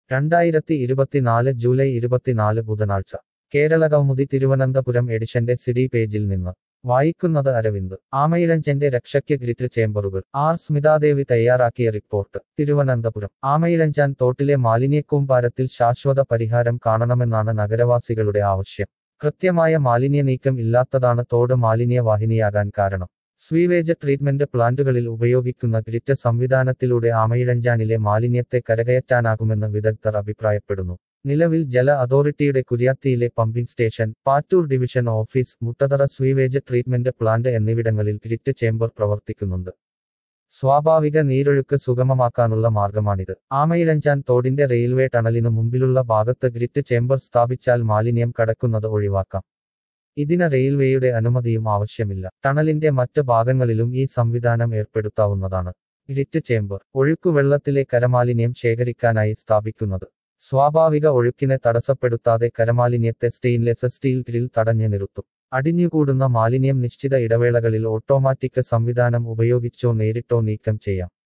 രണ്ടായിരത്തി ഇരുപത്തിനാല് ജൂലൈ ഇരുപത്തിനാല് ബുധനാഴ്ച കേരള കൗമുദി തിരുവനന്തപുരം എഡിഷന്റെ സിഡി പേജിൽ നിന്ന് വായിക്കുന്നത് അരവിന്ദ് ആമയിഴഞ്ചന്റെ രക്ഷയ്ക്ക് ഗ്രിറ്റ് ചേംബറുകൾ ആർ സ്മിതാദേവി തയ്യാറാക്കിയ റിപ്പോർട്ട് തിരുവനന്തപുരം ആമയിഴഞ്ചാൻ തോട്ടിലെ മാലിന്യക്കൂമ്പാരത്തിൽ ശാശ്വത പരിഹാരം കാണണമെന്നാണ് നഗരവാസികളുടെ ആവശ്യം കൃത്യമായ മാലിന്യ നീക്കം ഇല്ലാത്തതാണ് തോട് മാലിന്യവാഹിനിയാകാൻ കാരണം സ്വീവേജ് ട്രീറ്റ്മെന്റ് പ്ലാന്റുകളിൽ ഉപയോഗിക്കുന്ന ഗ്രിറ്റ് സംവിധാനത്തിലൂടെ ആമയിഴഞ്ചാനിലെ മാലിന്യത്തെ കരകയറ്റാനാകുമെന്ന് വിദഗ്ധർ അഭിപ്രായപ്പെടുന്നു നിലവിൽ ജല അതോറിറ്റിയുടെ കുര്യാത്തിയിലെ pumping station Pattoor division office Muttathara sewage treatment plant എന്നിവിടങ്ങളിൽ ഗ്രിറ്റ് ചേംബർ പ്രവർത്തിക്കുന്നുണ്ട് സ്വാഭാവിക നീരൊഴുക്ക് സുഗമമാക്കാനുള്ള മാർഗമാണിത് ആമയിഴഞ്ചാൻ തോടിന്റെ റെയിൽവേ ടണലിനു മുമ്പിലുള്ള ഭാഗത്ത് ഗ്രിറ്റ് ചേംബർ സ്ഥാപിച്ചാൽ മാലിന്യം കടക്കുന്നത് ഒഴിവാക്കാം ഇതിന് റെയിൽവേയുടെ അനുമതിയും ആവശ്യമില്ല ടണലിന്റെ മറ്റ് ഭാഗങ്ങളിലും ഈ സംവിധാനം ഏർപ്പെടുത്താവുന്നതാണ് ഗ്രിറ്റ് ചേംബർ ഒഴുക്കുവെള്ളത്തിലെ കരമാലിന്യം ശേഖരിക്കാനായി സ്ഥാപിക്കുന്നത് സ്വാഭാവിക ഒഴുക്കിനെ തടസ്സപ്പെടുത്താതെ കരമാലിന്യത്തെ സ്റ്റെയിൻലെസ് സ്റ്റീൽ ഗ്രിൽ തടഞ്ഞു നിർത്തും അടിഞ്ഞുകൂടുന്ന മാലിന്യം നിശ്ചിത ഇടവേളകളിൽ ഓട്ടോമാറ്റിക് സംവിധാനം ഉപയോഗിച്ചോ നേരിട്ടോ നീക്കം ചെയ്യാം